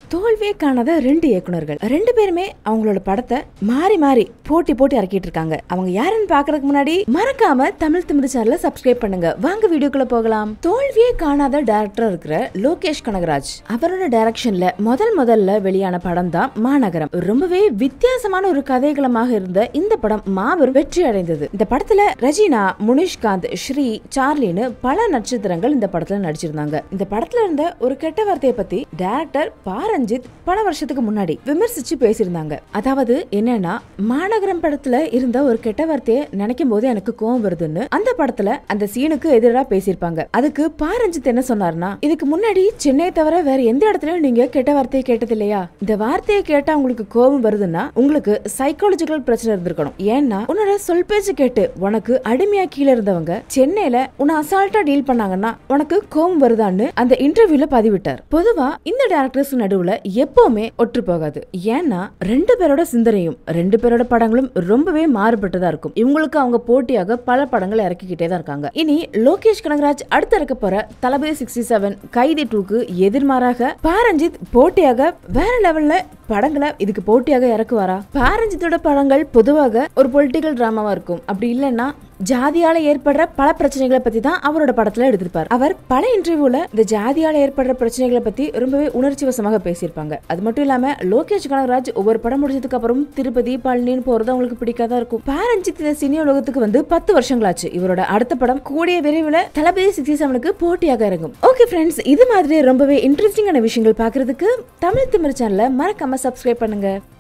தோல்வியே காணாத ரெண்டு இயக்குனர்கள் ரெண்டு பேருமே அவங்களோட படத்தை மாறி மாறி போட்டி போட்டி இறக்கிட்டு இருக்காங்க அவங்க யாருன்னு பாக்குறதுக்கு முன்னாடி மறக்காம தமிழ் திமிரு சேனல சப்ஸ்கிரைப் பண்ணுங்க வாங்க வீடியோக்குள்ள போகலாம் தோல்வியே காணாத டைரக்டர் இருக்கிற லோகேஷ் கனகராஜ் அவரோட டைரக்ஷன்ல முதல் முதல்ல வெளியான படம் தான் மாநகரம் ரொம்பவே வித்தியாசமான ஒரு கதைகளமாக இருந்த இந்த படம் மாபெரும் வெற்றி அடைந்தது இந்த படத்துல ரஜினா முனிஷ்காந்த் ஸ்ரீ சார்லின்னு பல நட்சத்திரங்கள் இந்த படத்துல நடிச்சிருந்தாங்க இந்த படத்துல இருந்த ஒரு கெட்ட வார்த்தையை பத்தி டைரக்டர் பாரஞ்சித் பல வருஷத்துக்கு முன்னாடி விமர்சிச்சு பேசியிருந்தாங்க அதாவது என்னன்னா மாநகரம் படத்துல இருந்த ஒரு கெட்ட வார்த்தையை நினைக்கும் போது எனக்கு கோவம் வருதுன்னு அந்த படத்துல அந்த சீனுக்கு எதிராக பேசியிருப்பாங்க அதுக்கு பாரஞ்சித் என்ன சொன்னார்னா இதுக்கு முன்னாடி சென்னை தவிர வேற எந்த இடத்துலயும் நீங்க கெட்ட வார்த்தையை கேட்டது இல்லையா இந்த வார்த்தையை கேட்டா உங்களுக்கு கோபம் வருதுன்னா உங்களுக்கு சைக்காலஜிக்கல் பிரச்சனை இருந்திருக்கணும் ஏன்னா உன்னோட சொல் பேச்சு கேட்டு உனக்கு அடிமையா கீழே இருந்தவங்க சென்னையில உன்னை அசால்ட்டா டீல் பண்ணாங்கன்னா உனக்கு கோபம் வருதான்னு அந்த இன்டர்வியூல பதிவிட்டார் பொதுவா இந்த டேரக்டர்ஸ் நடுவுல எப்பவுமே ஒற்று போகாது ஏன்னா ரெண்டு பேரோட சிந்தனையும் ரெண்டு பேரோட படங்களும் ரொம்பவே மாறுபட்டதா இருக்கும் இவங்களுக்கு அவங்க போட்டியாக பல படங்களை இறக்கிக்கிட்டே தான் இருக்காங்க இனி லோகேஷ் கனகராஜ் அடுத்து இறக்க போற தளபதி சிக்ஸ்டி செவன் கைதி டூக்கு எதிர்மாறாக பாரஞ்சித் போட்டியாக வேற லெவல்ல படங்களை இதுக்கு போட்டியாக இறக்குவாரா பாரஞ்சித்தோட படங்கள் பொதுவாக ஒரு பொலிட்டிக்கல் டிராமாவா இருக்கும் அப்படி இல்லைன்னா ஜாதியால ஏற்படுற பல பிரச்சனைகளை பத்தி தான் அவரோட படத்துல எடுத்திருப்பார் அவர் பல இன்டர்வியூல இந்த ஜாதியால ஏற்படுற பிரச்சனைகளை பத்தி ரொம்பவே உணர்ச்சி வசமாக பேசியிருப்பாங்க அது மட்டும் இல்லாம லோகேஷ் கனகராஜ் ஒவ்வொரு படம் முடிஞ்சதுக்கு அப்புறம் திருப்பதி பழனின்னு போறது அவங்களுக்கு பிடிக்காதா இருக்கும் பாரஞ்சித் இந்த சினி உலகத்துக்கு வந்து பத்து வருஷங்களாச்சு இவரோட அடுத்த படம் கூடிய விரைவில் தளபதி சிக்ஸ்டி செவனுக்கு போட்டியாக இறங்கும் ஓகே ஃப்ரெண்ட்ஸ் இது மாதிரி ரொம்பவே இன்ட்ரெஸ்டிங்கான விஷயங்கள் பாக்குறதுக்கு தமிழ் திமிர் சேனலை மறக்காம சப்ஸ்கிரைப் பண்ணுங்க